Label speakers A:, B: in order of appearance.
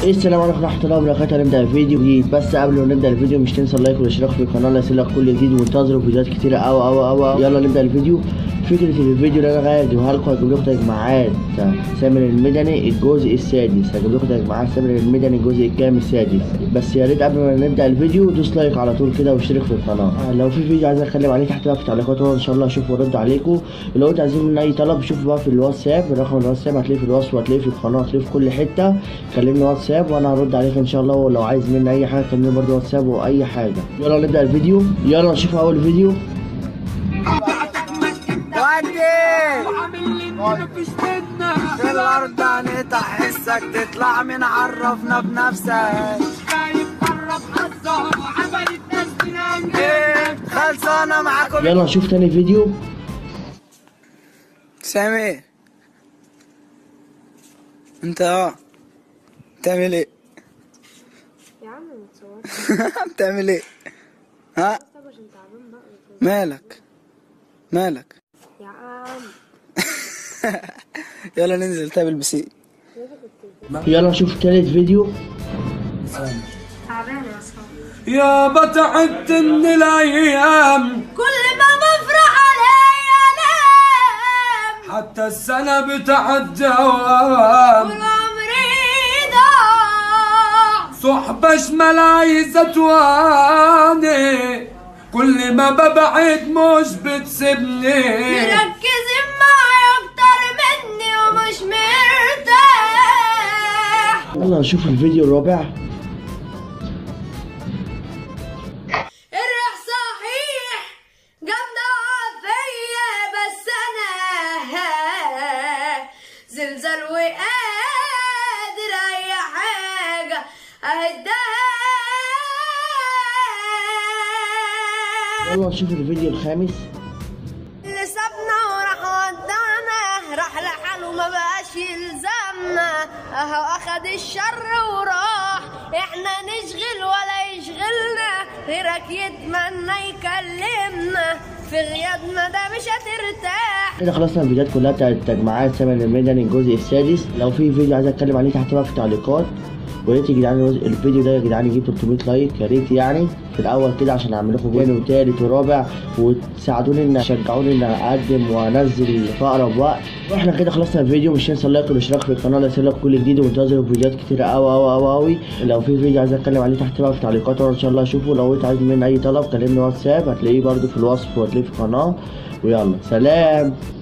A: السلام عليكم ورحمه الله وبركاته هنبدا الفيديو جديد بس قبل ما نبدا الفيديو مش تنسى اللايك والاشتراك في القناه ليصلك كل جديد وانتظروا فيديوهات كتيره قوي قوي قوي يلا نبدا الفيديو فكره الفيديو اللي انا هجيبها لكم هجيب لكم تجمعات سامر المدني الجزء السادس هجيب لكم تجمعات سامر المدني الجزء الكام السادس بس يا ريت قبل ما نبدا الفيديو دوس لايك على طول كده واشترك في القناه لو في فيديو عايز اتكلم عليه تحت بقى في التعليقات وانا ان شاء الله اشوف وارد عليكم لو انتوا عايزين مني اي طلب شوفوا بقى في الواتساب رقم الواتساب هتلاقيه في الوصف وهتلاقيه في القناه هتلاقيه في كل حته كلمني واتساب وانا هرد عليك ان شاء الله ولو عايز مني اي حاجه كلمني برضه واتساب واي حاجه يلا نبدا الفيديو يلا نشوف اول فيديو
B: ودي في الارض هنقطع حسك تطلع من عرفنا بنفسك ايه خلصانه معاكم
A: يلا نشوف تاني فيديو
B: سامي انت اه بتعمل ايه
C: يا عم ما تصورش
B: بتعمل ايه ها
C: طب عشان تعبان بقى
B: مالك مالك
C: يا عم
B: يلا ننزل تقابل بسيط
A: يلا نشوف تالت فيديو
C: تعبان يا صاحبي
D: يابا تعبت من الايام
C: كل ما بفرح عليا انام
D: حتى السنة بتاع الدوام
C: والعمري ضاع
D: صحبة شمال عايزة تواني كل ما ببعد مش بتسيبني
C: مركزين معايا اكتر مني ومش مرتاح
A: يلا نشوف الفيديو الرابع
C: الريح صحيح جامدة فيا بس انا زلزال وقادر اي حاجة اهداها
A: يلا نشوف الفيديو الخامس
C: اللي سابنا وراح ودانا راح لحاله ما بقاش يلزمنا اهو اخد الشر وراح احنا نشغل ولا يشغلنا غيرك يتمنى يكلمنا في غيابنا ده مش هترتاح
A: كده خلصنا الفيديوهات كلها بتاعت تجمعات سامر المدني الجزء السادس لو في فيديو عايز اتكلم عليه تحت بقى في التعليقات ويا ريت يا جدعان الفيديو ده يا جدعان يجيب 300 لايك يا ريت يعني في الاول كده عشان اعمل لكم تاني وتالت ورابع وتساعدوني ان تشجعوني ان اقدم وانزل في اقرب وقت واحنا كده خلصنا الفيديو مش تنسى اللايك والاشتراك في القناه ليصلك كل جديد وانتظروا فيديوهات كتير قوي قوي قوي قوي لو في فيديو عايز اتكلم عليه تحت بقى في التعليقات وانا ان شاء الله اشوفه لو انت عايز مني اي طلب كلمني واتساب هتلاقيه برده في الوصف وهتلاقيه في القناه ويلا سلام